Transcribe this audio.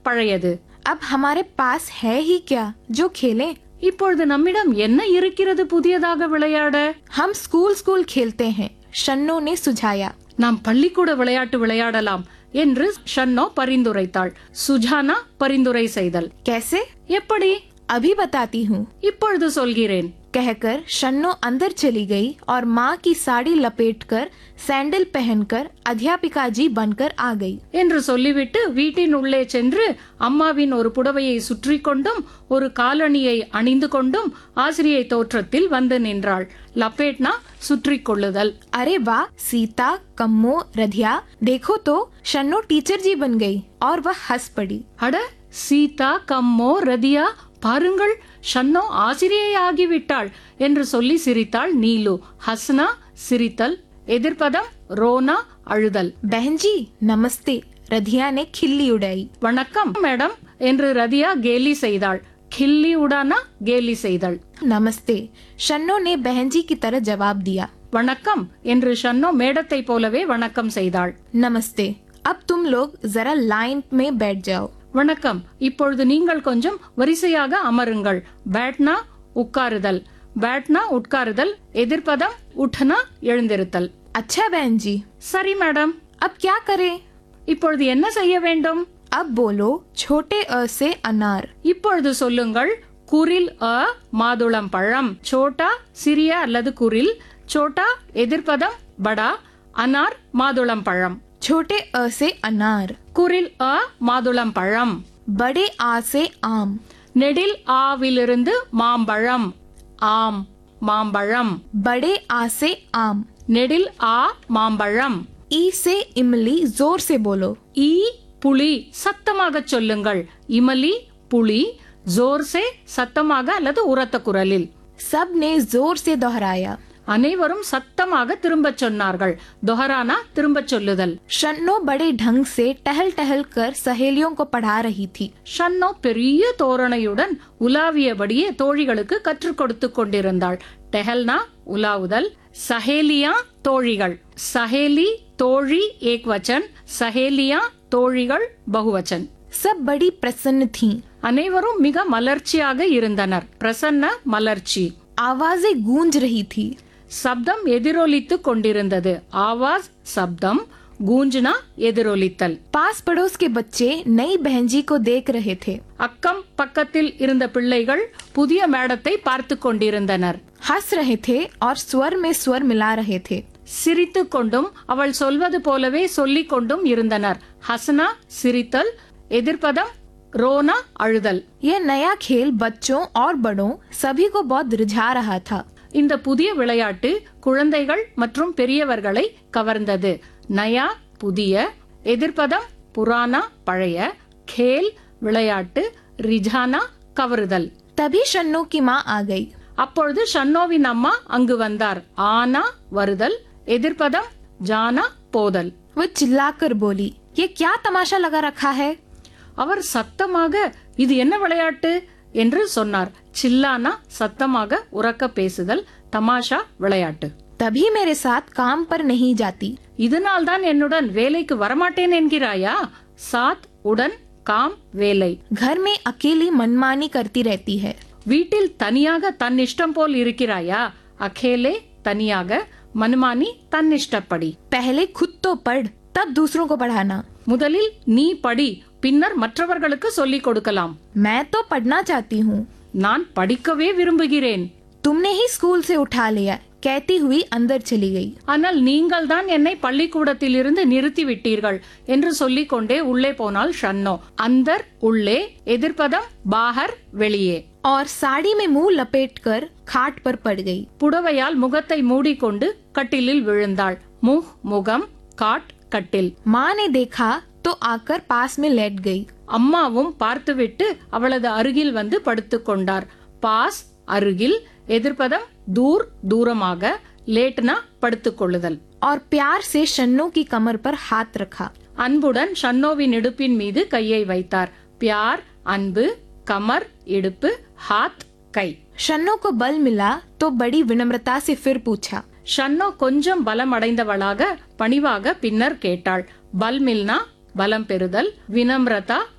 பழையது अब हमारे पास है ही क्या जो खेलें இப்பொழுது நம்மிடம் என்ன இருக்கிறது புதியதாக விளையாட हम स्कूल स्कूल खेलते हैं शन्नो ने सुझाया நாம் பள்ளிக்கூட விளையாட்டு விளையாடலாம் என்று ஷன்னோ பரிந்துரைத்தாள் சுஜானா பரிந்துரை செய்தல் कैसे எப்படி अभी बताती हूँ இப்பொழுது சொல்கிறேன் कहकर शन्नो अंदर चली गई और माँ की साड़ी लपेटकर सैंडल पहनकर अध्यापिका जी बनकर आ गई என்று சொல்லிவிட்டு வீட்டின் உள்ளே சென்று அம்மாவின் ஒரு புடவையை சுற்றி கொண்டும் ஒரு காலணியை அணிந்து கொண்டும் ஆசிரியை தோற்றத்தில் வந்து நின்றாள் லப்பேட்னா சுற்றி கொள்ளுதல் अरे वाह सीता कम्मो रधिया देखो तो शन्नो टीचर जी बन गई और वह हंस पड़ी அட சீதா கம்மோ ரதியா பாருங்கள் ஷன்னோ ஆசிரியை ஆகிவிட்டாள் என்று சொல்லி சிரித்தாள் நீலு ஹஸ்னா சிரித்தல் எதிர்ப்பதம் ரோனா அழுதல் बहन जी नमस्ते रधिया ने खिल्ली उड़ाई வணக்கம் மேடம் என்று ரதியா கேலி செய்தாள் கில்லி உடானா கேலி செய்தள் नमस्ते शन्नो ने बहन जी की तरह जवाब दिया வணக்கம் என்று ஷன்னோ மேடத்தை போலவே வணக்கம் செய்தாள் नमस्ते अब तुम लोग जरा लाइन में बैठ जाओ வணக்கம் இப்பொழுது நீங்கள் கொஞ்சம் வரிசையாக அமருங்கள் பேட்னா உட்காருதல் பேட்னா உட்காருதல் எதிர்ப்பதம் உட்னா எழுந்திருத்தல் अच्छा बहन जी சரி மேடம் अब क्या करें இப்பொழுது என்ன செய்ய வேண்டும் अब बोलो छोटे अ से अनार இப்பொழுது சொல்லுங்கள் குரில் அ மாதுளம் பழம் சோட்டா சிறிய அல்லது குரில் சோட்டா எதிர்ப்பதம் படா அனார் மாதுளம் பழம் छोटे अ से अनार குரில் அ மாதுளம் பழம் बड़े आ से आम நெடில் ஆவிலிருந்து மாம்பழம் ஆம் மாம்பழம் बड़े आ से आम நெடில் ஆ மாம்பழம் ई से इमली जोर से बोलो ஈ புலி சத்தமாக சொல்லுங்கள் இமலி புலி ஜோர்சே சத்தமாக அல்லது உரத்த குரலில் सब ने जोर से दोहराया அனைவரும் சத்தமாக திரும்பச் சொன்னார்கள் தொஹரானா திரும்பச் சொல்லுதல் शन्नो बड़े ढंग से टहल टहल कर सहेलियों को पढ़ा रही थी ஷன்னோ பெரிய தோரணையுடன் உலாவியபடியே தோழிகளுக்கு கற்றுக் கொடுத்து கொண்டிருந்தாள் டெஹல்னா உலாவுதல் சஹேலியா தோழிகள் சஹேலி தோழி ஏக் வச்சன் சஹேலியா தோழிகள் பகுவச்சன் सब बड़ी प्रसन्न थीं। அனைவரும் மிக மலர்ச்சியாக இருந்தனர் பிரசன்ன மலர்ச்சி आवाजें गूंज रही थी சப்தம் எதிரொலித்துக் கொண்டிருந்தது ஆவாஸ் சப்தம் கூஞ்சுனா எதிரொலித்தல் पास पड़ोस के बच्चे नई बहन जी को देख रहे थे அக்கம் பக்கத்தில் இருந்த பிள்ளைகள் புதிய மேடத்தை பார்த்து கொண்டிருந்தனர் हंस रहे थे और स्वर में स्वर मिला रहे थे சிரித்துக் கொண்டும் அவள் சொல்வது போலவே சொல்லிக் கொண்டும் இருந்தனர் ஹசனா சிரித்தல் எதிர்ப்பதம் ரோனா அழுதல் यह नया खेल बच्चों और बड़ों सभी को बहुत रिझा रहा था இந்த புதிய விளையாட்டு குழந்தைகள் மற்றும் பெரியவர்களை கவர்ந்தது நயா புதிய எதிர்ப்பதம் புராணா பழைய கேல் விளையாட்டு ரிஜானா கவருதல் तभी शन्नो की माँ आ गई அப்பொழுது ஷன்னோவின் அம்மா அங்கு வந்தார் ஆனா வருதல் எதிர்ப்பதம் ஜானா போதல் वो चिल्लाकर बोली ये क्या तमाशा लगा रखा है அவர் சத்தமாக இது என்ன விளையாட்டு என்று சொன்னார் சில்லானா சத்தமாக உறக்க பேசுதல் தமாஷா விளையாட்டு तभी मेरे साथ काम पर नहीं जाती இதனால் தான் என்னுடன் வேலைக்கு வரமாட்டேன் என்கிறாயா சாத் உடன் காம் வேலை घर में अकेली मनमानी करती रहती है வீட்டில் தனியாக தன் இஷ்டம் போல் இருக்கிறாயா அகேலே தனியாக மனுமானி தன் இஷ்டப்படி पहले खुद तो पढ़ तब दूसरों को पढ़ाना முதலில் நீ படி பின்னர் மற்றவர்களுக்கு சொல்லிக் கொடுக்கலாம் मैं तो पढ़ना चाहती हूँ நான் படிக்கவே விரும்புகிறேன் तुमने ही स्कूल से उठा लिया कहती हुई अंदर चली गई ஆனால் நீங்கள் தான் என்னை பள்ளிக்கூடத்தில் இருந்து நிறுத்தி விட்டீர்கள் என்று சொல்லிக் கொண்டே உள்ளே போனாள் ஷன்னோ அந்தர் உள்ளே எதிர்ப்பதம் பாகர் வெளியே और साड़ी में मुंह लपेटकर खाट पर पड़ गई புடவையால் முகத்தை மூடிக்கொண்டு கட்டிலில் விழுந்தாள் முஹ் முகம் காட் கட்டில் माँ ने देखा तो आकर पास में लेट गई அம்மாவும் பார்த்துவிட்டு அவளது அருகில் வந்து படுத்துக் கொண்டார் பாஸ் அருகில் எதிர்ப்பதம் தூர் தூரமாக லேட்னா படுத்துக் கொள்ளுதல் और प्यार से शन्नो की कमर पर हाथ रखा அன்புடன் ஷன்னோவின் இடுப்பின் மீது கையை வைத்தார் பியார் அன்பு கமர் இடுப்பு ஹாத் கை शन्नो को बल मिला तो बड़ी विनम्रता से फिर पूछा ஷன்னோ கொஞ்சம் பலம் அடைந்தவளாக பணிவாக பின்னர் கேட்டாள் பல்மில்னா பலம் பெறுதல் வினம்ரதா